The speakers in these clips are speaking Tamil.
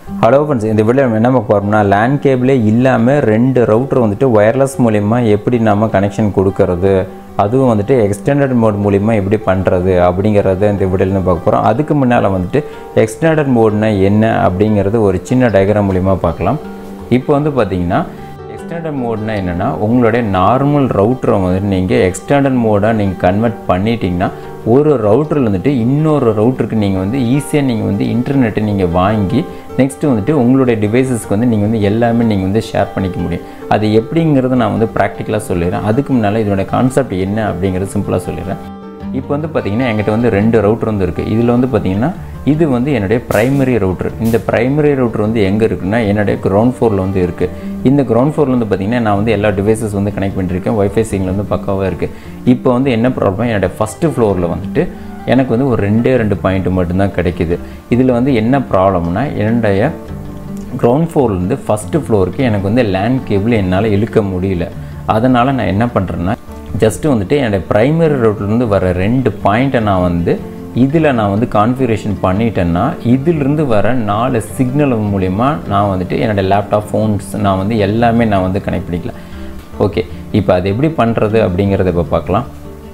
ஹலோ ஃப்ரெண்ட்ஸ் இந்த வீடியோ நம்ம என்ன பார்க்க போகிறோம்னா லேண்ட் கேபிளே இல்லாமல் ரெண்டு ரவுட்டர் வந்துட்டு ஒயர்லெஸ் மூலிமா எப்படி நம்ம கனெக்ஷன் கொடுக்கறது அதுவும் வந்துட்டு எக்ஸ்டெண்டட் மோட் மூலிமா எப்படி பண்ணுறது அப்படிங்கிறத இந்த வீடியோவில் பார்க்க போகிறோம் அதுக்கு முன்னால் வந்துட்டு எக்ஸ்டெண்டட் மோட்னா என்ன அப்படிங்கிறது ஒரு சின்ன டயக்ராம் மூலிமா பார்க்கலாம் இப்போ வந்து பார்த்தீங்கன்னா எக்ஸ்டெண்டட் மோட்னா என்னென்னா உங்களுடைய நார்மல் ரவுட்டரை வந்துட்டு நீங்கள் எக்ஸ்டெண்டட் மோடாக நீங்கள் கன்வெர்ட் பண்ணிட்டீங்கன்னா ஒரு ரவுட்டரில் வந்துட்டு இன்னொரு ரவுட்டருக்கு நீங்கள் வந்து ஈஸியாக நீங்கள் வந்து இன்டர்நெட்டை நீங்கள் வாங்கி நெக்ஸ்ட்டு வந்துட்டு உங்களுடைய டிவைசஸ்க்கு வந்து நீங்கள் வந்து எல்லாமே நீங்கள் வந்து ஷேர் பண்ணிக்க முடியும் அது எப்படிங்கிறத நான் வந்து ப்ராக்டிக்கலாக சொல்லிடுறேன் அதுக்கு முன்னால் இதோட கான்செப்ட் என்ன அப்படிங்கிறது சிம்பிளாக சொல்லிடுறேன் இப்போ வந்து பார்த்தீங்கன்னா என்கிட்ட வந்து ரெண்டு ரவுட்டர் வந்து இருக்குது இதில் வந்து பார்த்தீங்கன்னா இது வந்து என்னுடைய ப்ரைமரி ரவுட்டர் இந்த ப்ரைமரி ரவுட்டர் வந்து எங்கே இருக்குன்னா என்னுடைய கிரவுண்ட் ஃப்ளோரில் வந்து இருக்குது இந்த கிரவுண்ட் ஃப்ளோரில் வந்து பார்த்தீங்கன்னா நான் வந்து எல்லா டிவைசஸ் வந்து கனெக்ட் பண்ணியிருக்கேன் ஒய்ஃபை சிக்னல் வந்து பக்காவாக இருக்குது இப்போ வந்து என்ன ப்ராப்ளம் என்னுடைய ஃபஸ்ட்டு ஃப்ளோரில் வந்துட்டு எனக்கு வந்து ஒரு ரெண்டே ரெண்டு பாயிண்ட் மட்டும்தான் கிடைக்குது இதில் வந்து என்ன ப்ராப்ளம்னா என்னுடைய கிரவுண்ட் ஃப்ளோர்லேருந்து ஃபஸ்ட்டு ஃப்ளோருக்கு எனக்கு வந்து லேண்ட் கேபிள் என்னால் இழுக்க முடியல அதனால் நான் என்ன பண்ணுறேன்னா ஜஸ்ட்டு வந்துட்டு என்னுடைய ப்ரைமரி ரூட்லேருந்து வர ரெண்டு பாயிண்ட்டை நான் வந்து இதில் நான் வந்து கான்ஃபிகரேஷன் பண்ணிட்டேன்னா இதிலிருந்து வர நாலு சிக்னல் மூலிமா நான் வந்துட்டு என்னோடய லேப்டாப் ஃபோன்ஸ் நான் வந்து எல்லாமே நான் வந்து கனெக்ட் பண்ணிக்கலாம் ஓகே இப்போ அது எப்படி பண்ணுறது அப்படிங்கிறத இப்போ பார்க்கலாம்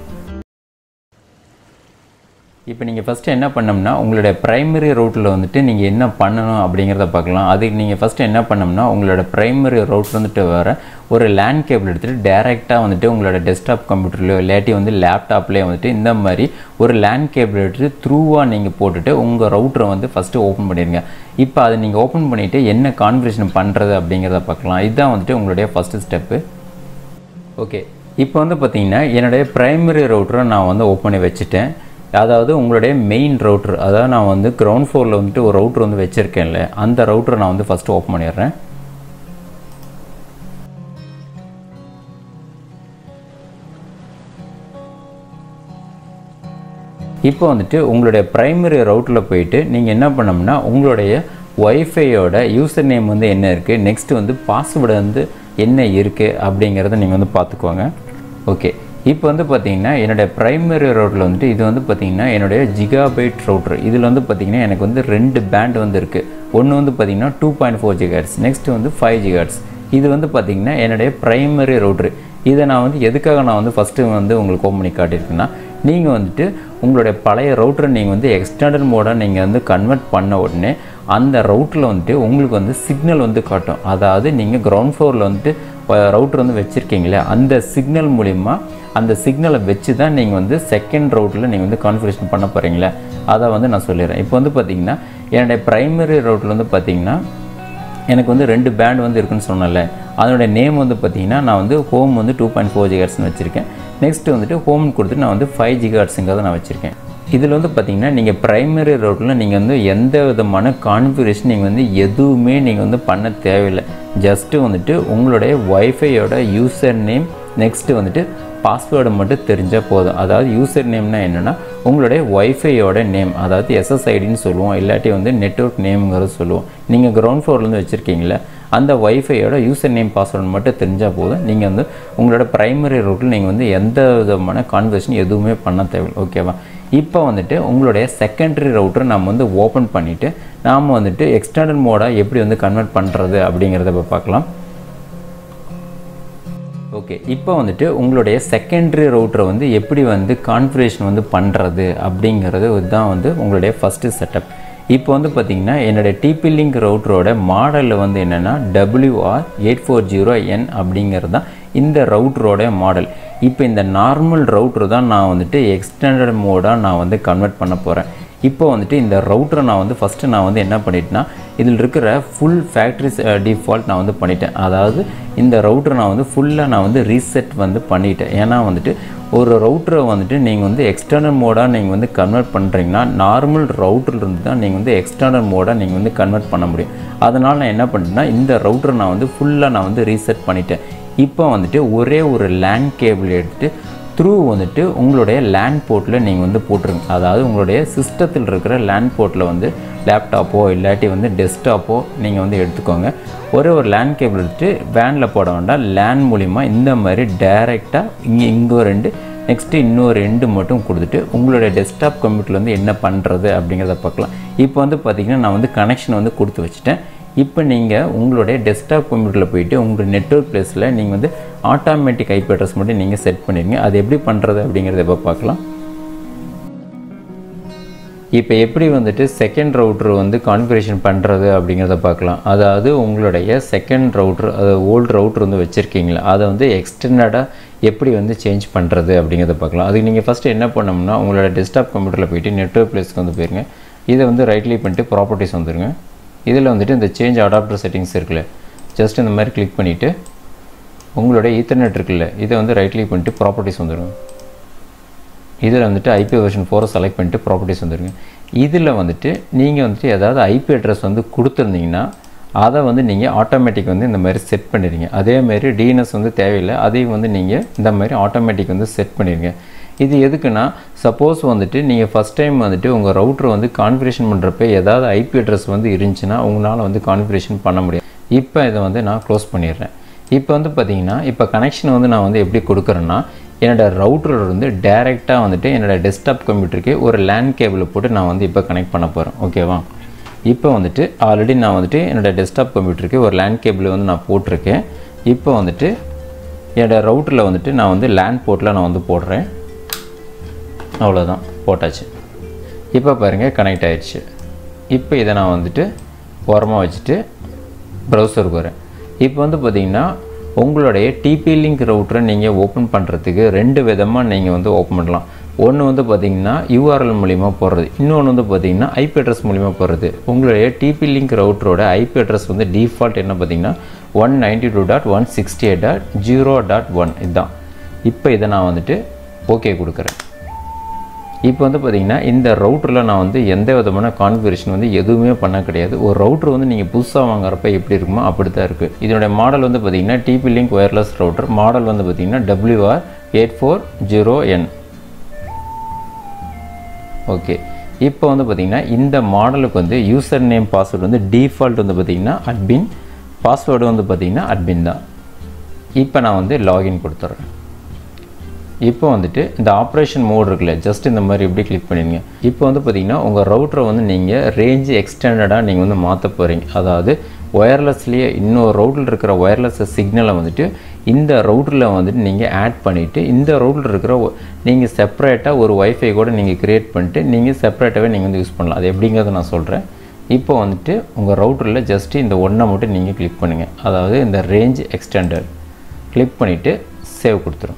இப்போ நீங்கள் ஃபஸ்ட்டு என்ன பண்ணோம்னா உங்களுடைய ப்ரைமரி ரூட்டில் வந்துட்டு நீங்கள் என்ன பண்ணணும் அப்படிங்கிறத பார்க்கலாம் அதுக்கு நீங்கள் ஃபஸ்ட்டு என்ன பண்ணோம்னா உங்களோட ப்ரைமரி ரூட் வந்துட்டு வர ஒரு லேண்ட் கேபிள் எடுத்துகிட்டு டேரெக்டாக வந்துட்டு உங்களோட டெஸ்க்டாப் கம்ப்யூட்டர்லையோ இல்லாட்டி வந்து லேப்டாப்லேயே வந்துட்டு இந்த மாதிரி ஒரு லேண்ட் கேபிள் எடுத்துகிட்டு த்ரூவாக நீங்கள் போட்டுட்டு உங்கள் ரவுட்டரை வந்து ஃபஸ்ட்டு ஓப்பன் பண்ணிடுங்க இப்போ அதை நீங்கள் ஓப்பன் பண்ணிவிட்டு என்ன கான்ஃபிகரேஷன் பண்ணுறது அப்படிங்கிறத பார்க்கலாம் இதுதான் வந்துட்டு உங்களுடைய ஃபஸ்ட்டு ஸ்டெப்பு ஓகே இப்போ வந்து பார்த்தீங்கன்னா என்னுடைய ப்ரைமரி ரவுட்டரை நான் வந்து ஓப்பன் பண்ணி வச்சுட்டேன் அதாவது உங்களுடைய மெயின் ரவுட்ரு அதாவது நான் வந்து கிரவுண்ட் ஃப்ளோரில் வந்துட்டு ஒரு ரவுட்ரு வந்து வச்சுருக்கேன்ல அந்த ரவுட்டரை நான் வந்து ஃபஸ்ட்டு ஓப்பன் பண்ணிடுறேன் இப்போ வந்துட்டு உங்களுடைய ப்ரைமரி ரவுட்டில் போயிட்டு நீங்கள் என்ன பண்ணோம்னா உங்களுடைய ஒய்ஃபையோட யூசர் நேம் வந்து என்ன இருக்குது நெக்ஸ்ட்டு வந்து பாஸ்வேர்டு வந்து என்ன இருக்குது அப்படிங்கிறத நீங்கள் வந்து பார்த்துக்கோங்க ஓகே இப்போ வந்து பார்த்தீங்கன்னா என்னுடைய ப்ரைமரி ரவுட்டில் வந்துட்டு இது வந்து பார்த்தீங்கன்னா என்னுடைய ஜிகாபைட் ரவுட்ரு இதில் வந்து பார்த்தீங்கன்னா எனக்கு வந்து ரெண்டு பேண்ட் வந்து இருக்குது ஒன்று வந்து பார்த்தீங்கன்னா two point four gigahertz next வந்து ஃபைவ் ஜிகாட்ஸ் இது வந்து பார்த்தீங்கன்னா என்னுடைய ப்ரைமரி ரவுட்ரு இதை நான் வந்து எதுக்காக நான் வந்து ஃபஸ்ட்டு வந்து உங்களுக்கு ஓப்பன் பண்ணி காட்டியிருக்கேன்னா நீங்கள் வந்துட்டு உங்களுடைய பழைய ரவுட்டரை நீங்கள் வந்து எக்ஸ்டர்னல் மோடாக நீங்கள் வந்து கன்வெர்ட் பண்ண உடனே அந்த ரவுட்டரில் வந்துட்டு உங்களுக்கு வந்து சிக்னல் வந்து காட்டும் அதாவது நீங்கள் கிரவுண்ட் ஃப்ளோரில் வந்துட்டு ரவுட்டர் வந்து வச்சுருக்கீங்களே அந்த சிக்னல் மூலிமா அந்த சிக்னலை வச்சு தான் நீங்கள் வந்து செகண்ட் ரவுட்டில் நீங்கள் வந்து கான்ஃபிகரேஷன் பண்ண போகிறீங்களே அதை வந்து நான் சொல்லிடுறேன் இப்போ வந்து பார்த்தீங்கன்னா என்னுடைய ப்ரைமரி ரவுட்டில் வந்து பார்த்தீங்கன்னா எனக்கு வந்து ரெண்டு பேண்ட் வந்து இருக்குன்னு சொன்னல அதனுடைய நேம் வந்து பார்த்தீங்கன்னா நான் வந்து ஹோம் வந்து டூ பாயிண்ட் ஃபோர் ஜிகார்ட்ஸ்னு வச்சுருக்கேன் நெக்ஸ்ட்டு வந்துட்டு ஹோம் கொடுத்துட்டு நான் வந்து ஃபைவ் ஜிகார்ட்ஸுங்கிறத நான் வச்சுருக்கேன் இதில் வந்து பார்த்தீங்கன்னா நீங்கள் ப்ரைமரி ரோட்டில் நீங்கள் வந்து எந்த விதமான கான்ஃபிகரேஷன் நீங்கள் வந்து எதுவுமே நீங்கள் வந்து பண்ண தேவையில்லை ஜஸ்ட்டு வந்துட்டு உங்களுடைய ஒய்ஃபையோட யூசர் நேம் நெக்ஸ்ட்டு வந்துட்டு பாஸ்வேர்டு மட்டும் தெரிஞ்சால் போதும் அதாவது யூசர் நேம்னா என்னென்னா உங்களுடைய ஒய்ஃபையோட நேம் அதாவது எஸ்எஸ்ஐடின்னு சொல்லுவோம் இல்லாட்டி வந்து நெட்ஒர்க் நேம்ங்கிறது சொல்லுவோம் நீங்கள் கிரவுண்ட் ஃப்ளோர்லேருந்து வச்சுருக்கீங்களே அந்த ஒய்ஃபையோட யூசர் நேம் பாஸ்வேர்டு மட்டும் தெரிஞ்சால் போதும் நீங்கள் வந்து உங்களோட ப்ரைமரி ரூட்டில் நீங்கள் வந்து எந்த விதமான கான்வர்சேஷன் எதுவுமே பண்ண தேவை ஓகேவா இப்போ வந்துட்டு உங்களுடைய செகண்டரி ரவுட்டரை நம்ம வந்து ஓப்பன் பண்ணிவிட்டு நாம் வந்துட்டு எக்ஸ்டர்னல் மோடாக எப்படி வந்து கன்வெர்ட் பண்ணுறது அப்படிங்கிறத இப்போ பார்க்கலாம் ஓகே இப்போ வந்துட்டு உங்களுடைய செகண்டரி ரவுட்டரை வந்து எப்படி வந்து கான்ஃபிகரேஷன் வந்து பண்ணுறது அப்படிங்கிறது இதுதான் வந்து உங்களுடைய ஃபஸ்ட்டு செட்டப் இப்போ வந்து பார்த்திங்கன்னா என்னுடைய டிபி லிங்க் ரவுட்டரோட மாடலில் வந்து என்னென்னா WR eight four zero N அப்படிங்கிறது தான் இந்த ரவுட்டரோட மாடல் இப்போ இந்த நார்மல் ரவுட்ரு தான் நான் வந்துட்டு எக்ஸ்டெண்டட் மோடாக நான் வந்து கன்வெர்ட் பண்ண போகிறேன் இப்போ வந்துட்டு இந்த ரவுட்டரை நான் வந்து ஃபஸ்ட்டு நான் வந்து என்ன பண்ணிட்டேன்னா இதில் இருக்கிற ஃபுல் ஃபேக்ட்ரி டிஃபால்ட் நான் வந்து பண்ணிட்டேன் அதாவது இந்த ரவுட்டரை நான் வந்து ஃபுல்லாக நான் வந்து ரீசெட் வந்து பண்ணிட்டேன் ஏன்னா வந்துட்டு ஒரு ரவுட்டரை வந்துட்டு நீங்கள் வந்து எக்ஸ்டர்னல் மோடாக நீங்கள் வந்து கன்வெர்ட் பண்ணுறீங்கன்னா நார்மல் ரவுட்டர்லேருந்து தான் நீங்கள் வந்து எக்ஸ்டர்னல் மோடாக நீங்கள் வந்து கன்வெர்ட் பண்ண முடியும் அதனால் நான் என்ன பண்ணிட்டேன்னா இந்த ரவுட்டரை நான் வந்து ஃபுல்லாக நான் வந்து ரீசெட் பண்ணிட்டேன் இப்போ வந்துட்டு ஒரே ஒரு லேண்ட் கேபிள் எடுத்துகிட்டு த்ரூ வந்துட்டு உங்களுடைய லேண்ட் போர்ட்டில் நீங்கள் வந்து போட்டுருங்க அதாவது உங்களுடைய சிஸ்டத்தில் இருக்கிற லேண்ட் போர்ட்டில் வந்து லேப்டாப்போ இல்லாட்டி வந்து டெஸ்க்டாப்போ நீங்கள் வந்து எடுத்துக்கோங்க ஒரே ஒரு லேண்ட் கேபிள் எடுத்துட்டு வேனில் போட வேண்டாம் லேண்ட் மூலிமா இந்த மாதிரி டைரெக்டாக இங்கே இங்கே ரெண்டு நெக்ஸ்ட்டு இன்னொரு ரெண்டு மட்டும் கொடுத்துட்டு உங்களுடைய டெஸ்க்டாப் கம்ப்யூட்டரில் வந்து என்ன பண்ணுறது அப்படிங்கிறத பார்க்கலாம் இப்போ வந்து பார்த்திங்கன்னா நான் வந்து கனெக்ஷன் வந்து கொடுத்து வச்சுட்டேன் இப்போ நீங்கள் உங்களுடைய டெஸ்க்டாப் கம்ப்யூட்டரில் போயிட்டு உங்களுடைய நெட்ஒர்க் பிளேஸில் நீங்கள் வந்து ஆட்டோமேட்டிக் ஐபி அட்ரஸ் மட்டும் நீங்கள் செட் பண்ணிடுங்க அது எப்படி பண்ணுறது அப்படிங்கிறத இப்போ பார்க்கலாம் இப்போ எப்படி வந்துட்டு செகண்ட் ரவுட்ரு வந்து கான்ஃபிகரேஷன் பண்ணுறது அப்படிங்கிறத பார்க்கலாம் அதாவது உங்களுடைய செகண்ட் ரவுட்ரு அது ஓல்டு ரவுட்ரு வந்து வச்சுருக்கீங்களா அதை வந்து எக்ஸ்டெண்டடாக எப்படி வந்து சேஞ்ச் பண்ணுறது அப்படிங்கிறத பார்க்கலாம் அதுக்கு நீங்கள் ஃபஸ்ட்டு என்ன பண்ணோம்னா உங்களோட டெஸ்க்டாப் கம்ப்யூட்டரில் போயிட்டு நெட்ஒர்க் பிளேஸ்க்கு வந்து போயிருங்க இதை வந்து ரைட் கிளிக் பண்ணிட்டு ப்ராப்பர்ட்டிஸ் வந்துருங்க இதில் வந்துட்டு இந்த சேஞ்ச் அடாப்டர் செட்டிங்ஸ் இருக்குல்ல ஜஸ்ட் இந்த மாதிரி கிளிக் பண்ணிவிட்டு உங்களோட ஈத்தர்நெட் இருக்குல்ல இதை வந்து ரைட் கிளிக் பண்ணிட்டு ப்ராப்பர்ட்டிஸ் வந்துடுங்க இதில் வந்துட்டு ஐபி வெர்ஷன் ஃபோரை செலக்ட் பண்ணிட்டு ப்ராப்பர்ட்டிஸ் வந்துருங்க இதில் வந்துட்டு நீங்கள் வந்துட்டு ஏதாவது ஐபி அட்ரஸ் வந்து கொடுத்துருந்தீங்கன்னா அதை வந்து நீங்கள் ஆட்டோமேட்டிக் வந்து இந்த மாதிரி செட் பண்ணிடுங்க அதேமாதிரி டிஎன்எஸ் வந்து தேவையில்லை அதையும் வந்து நீங்கள் இந்த மாதிரி ஆட்டோமேட்டிக் வந்து செட் பண்ணிடுங்க இது எதுக்குன்னா சப்போஸ் வந்துட்டு நீங்கள் ஃபஸ்ட் டைம் வந்துட்டு உங்கள் ரவுட்டர் வந்து கான்ஃபிகரேஷன் பண்ணுறப்ப ஏதாவது ஐபி அட்ரஸ் வந்து இருந்துச்சுன்னா உங்களால் வந்து கான்ஃபிகரேஷன் பண்ண முடியும் இப்போ இதை வந்து நான் க்ளோஸ் பண்ணிடுறேன் இப்போ வந்து பார்த்தீங்கன்னா இப்போ கனெக்ஷன் வந்து நான் வந்து எப்படி கொடுக்குறேன்னா என்னோடய ரவுட்டர் வந்து டைரெக்டாக வந்துட்டு என்னோடய டெஸ்க்டாப் கம்ப்யூட்டருக்கு ஒரு லேண்ட் கேபிளை போட்டு நான் வந்து இப்போ கனெக்ட் பண்ண போகிறேன் ஓகேவா இப்போ வந்துட்டு ஆல்ரெடி நான் வந்துட்டு என்னோடய டெஸ்க்டாப் கம்ப்யூட்டருக்கு ஒரு லேண்ட் கேபிள் வந்து நான் போட்டிருக்கேன் இப்போ வந்துட்டு என்னோடய ரவுட்டரில் வந்துட்டு நான் வந்து லேண்ட் போர்ட்டில் நான் வந்து போடுறேன் அவ்வளோதான் போட்டாச்சு இப்போ பாருங்கள் கனெக்ட் ஆயிடுச்சு இப்போ இதை நான் வந்துட்டு ஓரமாக வச்சுட்டு ப்ரௌசருக்கு வரேன் இப்போ வந்து பார்த்திங்கன்னா உங்களுடைய டிபி லிங்க் ரவுட்டரை நீங்கள் ஓப்பன் பண்ணுறதுக்கு ரெண்டு விதமாக நீங்கள் வந்து ஓப்பன் பண்ணலாம் ஒன்று வந்து பார்த்திங்கன்னா யூஆர்எல் மூலிமா போடுறது இன்னொன்று வந்து பார்த்திங்கன்னா ஐபி அட்ரஸ் மூலிமா போடுறது உங்களுடைய டிபி லிங்க் ரவுட்டரோட ஐபி அட்ரஸ் வந்து டிஃபால்ட் என்ன பார்த்திங்கன்னா one ninety two dot one sixty eight dot zero dot one இதுதான் இப்போ இதை நான் வந்துட்டு ஓகே கொடுக்குறேன் இப்போ வந்து பார்த்திங்கன்னா இந்த ரவுட்டரில் நான் வந்து எந்த விதமான கான்ஃபிகரேஷன் வந்து எதுவுமே பண்ண கிடையாது ஒரு ரவுட்டர் வந்து நீங்கள் புதுசாக வாங்குறப்ப எப்படி இருக்குமோ அப்படி தான் இருக்குது இதனுடைய மாடல் வந்து பார்த்திங்கன்னா TP Link wireless router model வந்து பார்த்திங்கன்னா WR eight four zero N okay இப்போ வந்து பார்த்திங்கன்னா இந்த மாடலுக்கு வந்து யூசர் நேம் பாஸ்வேர்டு வந்து டிஃபால்ட் வந்து பார்த்திங்கன்னா அட்பின் பாஸ்வேர்டு வந்து பார்த்திங்கன்னா அட்பின் தான் இப்போ நான் வந்து லாகின் கொடுத்துட்றேன் இப்போ வந்துட்டு இந்த ஆப்ரேஷன் மோட் இருக்குல்ல ஜஸ்ட் இந்த மாதிரி எப்படி கிளிக் பண்ணிடுங்க இப்போ வந்து பார்த்திங்கன்னா உங்கள் ரவுட்டரை வந்து நீங்கள் ரேஞ்ச் எக்ஸ்டெண்டடாக நீங்கள் வந்து மாற்ற போகிறீங்க அதாவது ஒயர்லெஸ்லேயே இன்னொரு ரவுட்டில் இருக்கிற ஒயர்லெஸ் சிக்னலை வந்துட்டு இந்த ரவுட்டரில் வந்துட்டு நீங்கள் ஆட் பண்ணிவிட்டு இந்த ரவுட்டில் இருக்கிற நீங்கள் செப்பரேட்டாக ஒரு ஒய்ஃபை கூட நீங்கள் க்ரியேட் பண்ணிட்டு நீங்கள் செப்பரேட்டாகவே நீங்கள் வந்து யூஸ் பண்ணலாம் அது எப்படிங்கிறத நான் சொல்கிறேன் இப்போ வந்துட்டு உங்கள் ரவுட்டரில் ஜஸ்ட்டு இந்த ஒன்றை மட்டும் நீங்கள் கிளிக் பண்ணுங்கள் அதாவது இந்த ரேஞ்ச் எக்ஸ்டெண்டட் கிளிக் பண்ணிவிட்டு சேவ் கொடுத்துரும்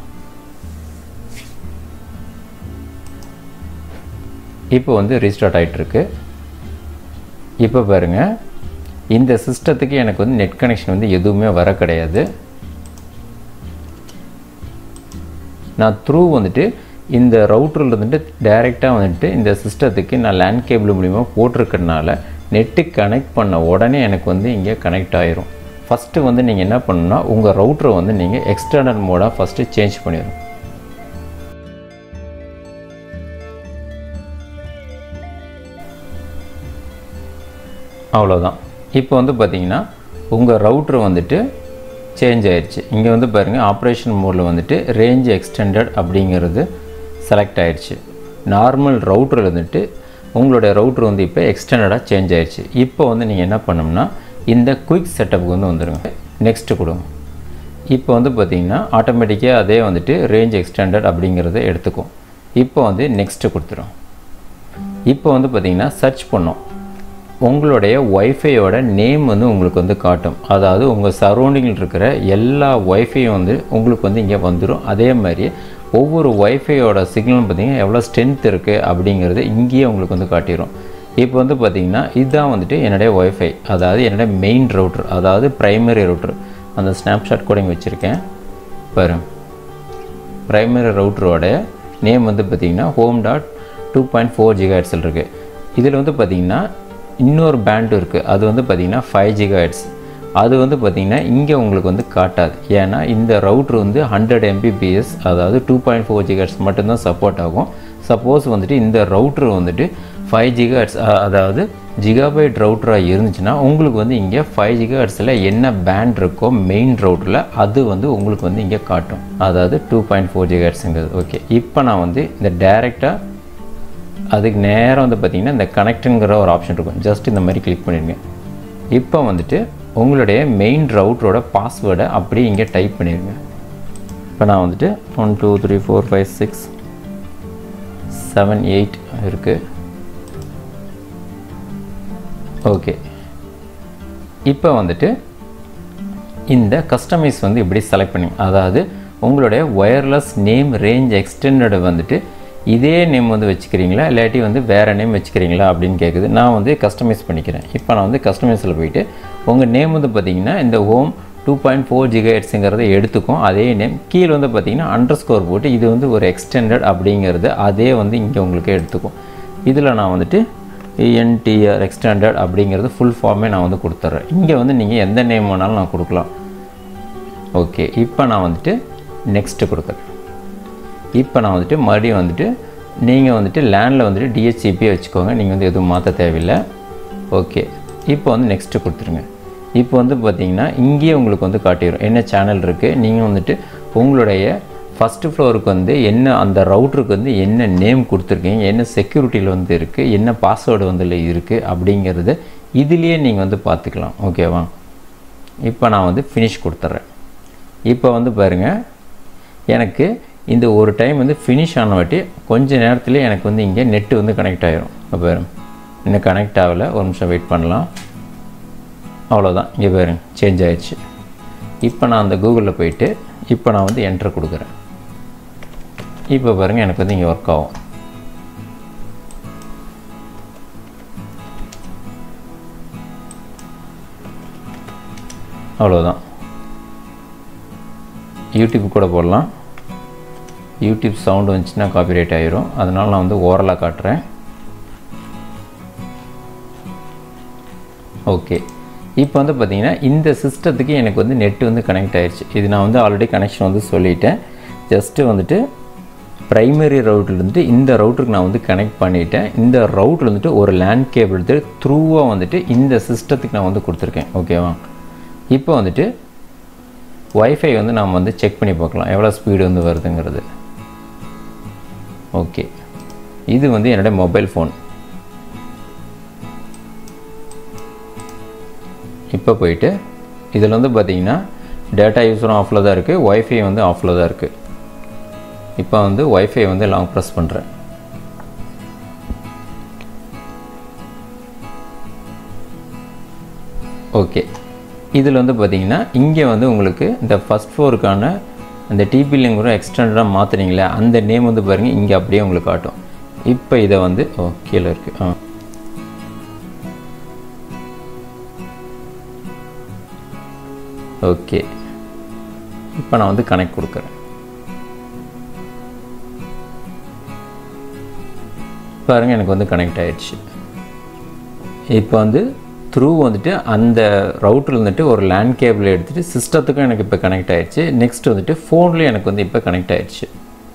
இப்போ வந்து ரீஸ்டார்ட் ஆகிட்டுருக்கு இப்போ பாருங்கள் இந்த சிஸ்டத்துக்கு எனக்கு வந்து நெட் கனெக்ஷன் வந்து எதுவுமே வர கிடையாது நான் த்ரூ வந்துட்டு இந்த ரவுட்டரில் வந்துட்டு டைரெக்டாக வந்துட்டு இந்த சிஸ்டத்துக்கு நான் லேண்ட் கேபிள் மூலிமா போட்டிருக்கறனால நெட்டு கனெக்ட் பண்ண உடனே எனக்கு வந்து இங்கே கனெக்ட் ஆயிரும் ஃபஸ்ட்டு வந்து நீங்கள் என்ன பண்ணணும்னா உங்கள் ரவுட்டரை வந்து நீங்கள் எக்ஸ்டர்னல் மோடாக ஃபஸ்ட்டு சேஞ்ச் பண்ணிடணும் அவ்வளோதான் இப்போ வந்து பார்த்தீங்கன்னா உங்கள் ரவுட்ரு வந்துட்டு சேஞ்ச் ஆயிடுச்சு இங்கே வந்து பாருங்கள் ஆப்ரேஷன் மோடில் வந்துட்டு ரேஞ்ச் எக்ஸ்டெண்டட் அப்படிங்கிறது செலக்ட் ஆயிடுச்சு நார்மல் ரவுட்டர் வந்துட்டு உங்களுடைய ரவுட்ரு வந்து இப்போ எக்ஸ்டெண்டடாக சேஞ்ச் ஆயிடுச்சு இப்போ வந்து நீங்கள் என்ன பண்ணோம்னா இந்த குயிக் செட்டப்புக்கு வந்து வந்துடுங்க நெக்ஸ்ட்டு கொடுங்க இப்போ வந்து பார்த்தீங்கன்னா ஆட்டோமேட்டிக்காக அதே வந்துட்டு ரேஞ்ச் எக்ஸ்டெண்டட் அப்படிங்கிறத எடுத்துக்கும் இப்போ வந்து நெக்ஸ்ட்டு கொடுத்துரும் இப்போ வந்து பார்த்தீங்கன்னா சர்ச் பண்ணோம் உங்களுடைய ஒய்ஃபையோட நேம் வந்து உங்களுக்கு வந்து காட்டும் அதாவது உங்கள் சரௌண்டிங்கில் இருக்கிற எல்லா ஒய்ஃபையும் வந்து உங்களுக்கு வந்து இங்கே வந்துடும் அதே மாதிரி ஒவ்வொரு ஒய்ஃபையோட சிக்னலும் பார்த்தீங்கன்னா எவ்வளோ ஸ்ட்ரென்த் இருக்குது அப்படிங்கிறது இங்கேயே உங்களுக்கு வந்து காட்டிடும் இப்போ வந்து பார்த்தீங்கன்னா இதுதான் வந்துட்டு என்னுடைய ஒய்ஃபை அதாவது என்னுடைய மெயின் ரவுட்ரு அதாவது ப்ரைமரி ரவுட்ரு அந்த ஸ்னாப்ஷாட் கூட இங்கே வச்சுருக்கேன் பாருங்க ப்ரைமரி ரவுட்டரோட நேம் வந்து பார்த்திங்கன்னா home dot two point four ஜிகாஹெட்ஸில் இருக்குது இதில் வந்து பார்த்திங்கன்னா இன்னொரு பேண்டு இருக்குது அது வந்து பார்த்திங்கன்னா ஃபைவ் ஜிகாஹெட்ஸ் அது வந்து பார்த்திங்கன்னா இங்கே உங்களுக்கு வந்து காட்டாது ஏன்னா இந்த ரவுட்ரு வந்து ஹண்ட்ரட் எம்பிபிஎஸ் அதாவது டூ பாயிண்ட் ஃபோர் ஜிகாஹெட்ஸ் மட்டும்தான் சப்போர்ட் ஆகும் சப்போஸ் வந்துட்டு இந்த ரவுட்ரு வந்துட்டு ஃபைவ் ஜிகாஹெட்ஸ் அதாவது ஜிகாபைட் ரவுட்டராக இருந்துச்சுன்னா உங்களுக்கு வந்து இங்கே ஃபைவ் ஜிகாஹெட்ஸில் என்ன பேண்ட் இருக்கோ மெயின் ரவுட்டரில் அது வந்து உங்களுக்கு வந்து இங்கே காட்டும் அதாவது டூ பாயிண்ட் ஃபோர் ஜிகாஹெட்ஸுங்கிறது ஓகே இப்போ நான் வந்து இந்த டேரெக்டாக அதுக்கு நேரம் வந்து பார்த்திங்கன்னா இந்த கனெக்டுங்கிற ஒரு ஆப்ஷன் இருக்கும் ஜஸ்ட் இந்த மாதிரி கிளிக் பண்ணிடுங்க இப்போ வந்துட்டு உங்களுடைய மெயின் ரவுட்டரோட பாஸ்வேர்டை அப்படியே இங்கே டைப் பண்ணிடுங்க இப்போ நான் வந்துட்டு one two three four five six seven eight இருக்குது ஓகே இப்போ வந்துட்டு இந்த கஸ்டமைஸ் வந்து இப்படி செலக்ட் பண்ணி அதாவது உங்களுடைய ஒயர்லெஸ் நேம் ரேஞ்ச் எக்ஸ்டெண்டட் வந்துட்டு இதே நேம் வந்து வச்சுக்கிறீங்களா இல்லாட்டி வந்து வேறு நேம் வச்சுக்கிறீங்களா அப்படின்னு கேட்குது நான் வந்து கஸ்டமைஸ் பண்ணிக்கிறேன் இப்போ நான் வந்து கஸ்டமைஸில் போயிட்டு உங்கள் நேம் வந்து பார்த்தீங்கன்னா இந்த ஹோம் டூ பாயிண்ட் ஃபோர் ஜிகாஹெட்ஸுங்கிறத எடுத்துக்கும் அதே நேம் கீழே வந்து பார்த்தீங்கன்னா அண்டர் ஸ்கோர் போட்டு இது வந்து ஒரு எக்ஸ்டெண்டட் அப்படிங்கிறது அதே வந்து இங்கே உங்களுக்கு எடுத்துக்கும் இதில் நான் வந்துட்டு என்டிஆர் எக்ஸ்டெண்டட் அப்படிங்கிறது ஃபுல் ஃபார்மே நான் வந்து கொடுத்துட்றேன் இங்கே வந்து நீங்கள் எந்த நேம் வேணாலும் நான் கொடுக்கலாம் ஓகே இப்போ நான் வந்துட்டு நெக்ஸ்ட்டு கொடுக்குறேன் இப்போ நான் வந்துட்டு மறுபடியும் வந்துட்டு நீங்கள் வந்துட்டு லேண்டில் வந்துட்டு டிஹெச்சிபி வச்சுக்கோங்க நீங்கள் வந்து எதுவும் மாற்ற தேவையில்லை ஓகே இப்போ வந்து நெக்ஸ்ட்டு கொடுத்துருங்க இப்போ வந்து பார்த்தீங்கன்னா இங்கேயே உங்களுக்கு வந்து காட்டிடும் என்ன சேனல் இருக்குது நீங்கள் வந்துட்டு உங்களுடைய ஃபஸ்ட்டு ஃப்ளோருக்கு வந்து என்ன அந்த ரவுட்டருக்கு வந்து என்ன நேம் கொடுத்துருக்கீங்க என்ன செக்யூரிட்டியில் வந்து இருக்குது என்ன பாஸ்வேர்டு வந்து இருக்குது அப்படிங்கிறது இதுலேயே நீங்கள் வந்து பார்த்துக்கலாம் ஓகேவா இப்போ நான் வந்து ஃபினிஷ் கொடுத்துட்றேன் இப்போ வந்து பாருங்கள் எனக்கு இந்த ஒரு டைம் வந்து ஃபினிஷ் ஆன வாட்டி கொஞ்ச நேரத்தில் எனக்கு வந்து இங்கே நெட்டு வந்து கனெக்ட் ஆகிரும் பாருங்க இன்னும் கனெக்ட் ஆகலை ஒரு நிமிஷம் வெயிட் பண்ணலாம் அவ்வளோதான் இங்கே பாருங்க சேஞ்ச் ஆயிடுச்சு இப்போ நான் அந்த கூகுளில் போயிட்டு இப்போ நான் வந்து என்ட்ரு கொடுக்குறேன் இப்போ பாருங்கள் எனக்கு வந்து இங்கே ஒர்க் ஆகும் அவ்வளோதான் யூடியூப் கூட போடலாம் யூடியூப் சவுண்டு வந்துச்சுன்னா காப்பிரைட் ஆயிரும் அதனால் நான் வந்து ஓரலாக காட்டுறேன் ஓகே இப்போ வந்து பார்த்திங்கன்னா இந்த சிஸ்டத்துக்கு எனக்கு வந்து நெட்டு வந்து கனெக்ட் ஆயிடுச்சு இது நான் வந்து ஆல்ரெடி கனெக்ஷன் வந்து சொல்லிட்டேன் ஜஸ்ட்டு வந்துட்டு ப்ரைமரி ரவுட்டில் இருந்துட்டு இந்த ரவுட்டருக்கு நான் வந்து கனெக்ட் பண்ணிட்டேன் இந்த ரவுட்டில் வந்துட்டு ஒரு லேண்ட் கேபிள் எடுத்து த்ரூவாக வந்துட்டு இந்த சிஸ்டத்துக்கு நான் வந்து கொடுத்துருக்கேன் ஓகேவா இப்போ வந்துட்டு ஒய்ஃபை வந்து நாம் வந்து செக் பண்ணி பார்க்கலாம் எவ்வளோ ஸ்பீடு வந்து வருதுங்கிறது ஓகே இது வந்து என்னுடைய மொபைல் ஃபோன் இப்போ போயிட்டு இதில் வந்து பார்த்தீங்கன்னா டேட்டா யூஸரும் ஆஃபில் தான் இருக்குது ஒய்ஃபை வந்து ஆஃபில் தான் இருக்குது இப்போ வந்து ஒய்ஃபை வந்து லாங் ப்ரெஸ் பண்ணுறேன் ஓகே இதில் வந்து பார்த்தீங்கன்னா இங்கே வந்து உங்களுக்கு இந்த ஃபஸ்ட் ஃப்ளோருக்கான அந்த டிபி லிங்க் கூட எக்ஸ்டெண்டாக மாற்றுறீங்களே அந்த நேம் வந்து பாருங்கள் இங்கே அப்படியே உங்களுக்கு காட்டும் இப்போ இதை வந்து ஓ கீழே இருக்குது ஆ ஓகே இப்போ நான் வந்து கனெக்ட் கொடுக்குறேன் பாருங்கள் எனக்கு வந்து கனெக்ட் ஆயிடுச்சு இப்போ வந்து த்ரூ வந்துட்டு அந்த ரவுட்டரில் வந்துட்டு ஒரு லேண்ட் கேபிள் எடுத்துகிட்டு சிஸ்டத்துக்கும் எனக்கு இப்போ கனெக்ட் ஆயிடுச்சு நெக்ஸ்ட் வந்துட்டு ஃபோன்லேயும் எனக்கு வந்து இப்போ கனெக்ட் ஆயிடுச்சு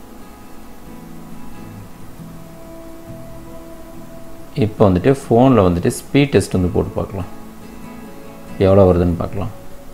இப்போ வந்துட்டு ஃபோனில் வந்துட்டு ஸ்பீட் டெஸ்ட் வந்து போட்டு பார்க்கலாம் எவ்வளோ வருதுன்னு பார்க்கலாம்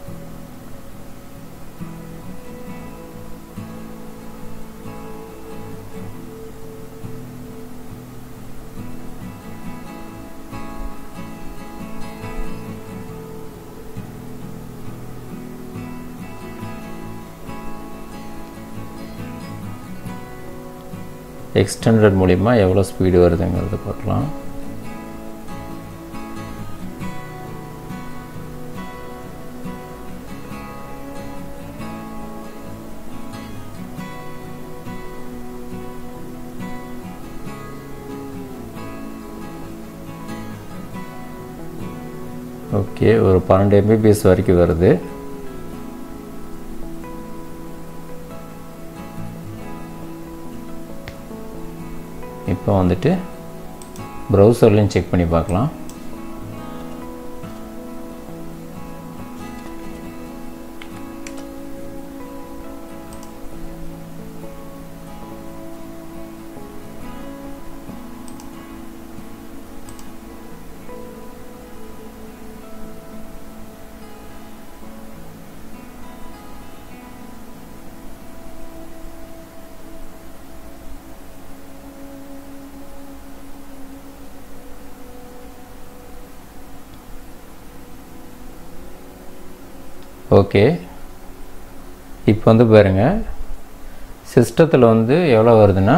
எக்ஸ்டெண்டட் மூலிமா எவ்வளோ ஸ்பீடு வருதுங்கிறத பார்க்கலாம் ஓகே ஒரு பன்னெண்டு எம்பிபிஎஸ் வரைக்கும் வருது இப்போ வந்துட்டு ப்ரௌசர்லையும் செக் பண்ணி பார்க்கலாம் ஓகே இப்போ வந்து பாருங்கள் சிஸ்டத்தில் வந்து எவ்வளோ வருதுன்னா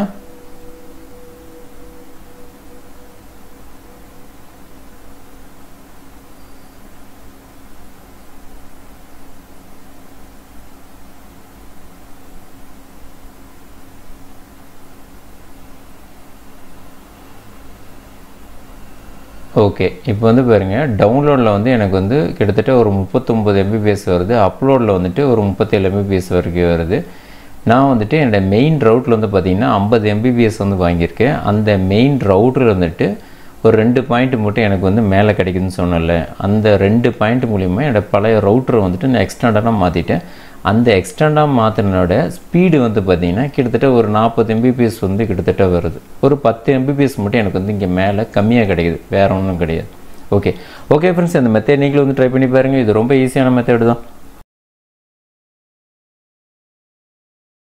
ஓகே இப்போ வந்து பாருங்கள் டவுன்லோடில் வந்து எனக்கு வந்து கிட்டத்தட்ட ஒரு முப்பத்தொம்பது எம்பிபிஎஸ் வருது அப்லோடில் வந்துட்டு ஒரு முப்பத்தேழு எம்பிபிஎஸ் வரைக்கும் வருது நான் வந்துட்டு என்னோட மெயின் ரவுட்டில் வந்து பார்த்திங்கன்னா ஐம்பது எம்பிபிஎஸ் வந்து வாங்கியிருக்கேன் அந்த மெயின் ரவுட்டர் வந்துட்டு ஒரு ரெண்டு பாயிண்ட் மட்டும் எனக்கு வந்து மேலே கிடைக்குதுன்னு சொன்னல அந்த ரெண்டு பாயிண்ட் மூலிமா என்னோட பழைய ரவுட்டரை வந்துட்டு நான் எக்ஸ்டெண்டாக மாற்றிட்டேன் அந்த எக்ஸ்டெண்டாக மாற்றினோட ஸ்பீடு வந்து பார்த்திங்கன்னா கிட்டத்தட்ட ஒரு நாற்பது எம்பிபிஎஸ் வந்து கிட்டத்தட்ட வருது ஒரு பத்து எம்பிபிஎஸ் மட்டும் எனக்கு வந்து இங்கே மேலே கம்மியாக கிடைக்குது வேறு ஒன்றும் கிடையாது ஓகே ஓகே ஃப்ரெண்ட்ஸ் இந்த மெத்தட் நீங்களும் வந்து ட்ரை பண்ணி பாருங்கள் இது ரொம்ப ஈஸியான மெத்தட் தான்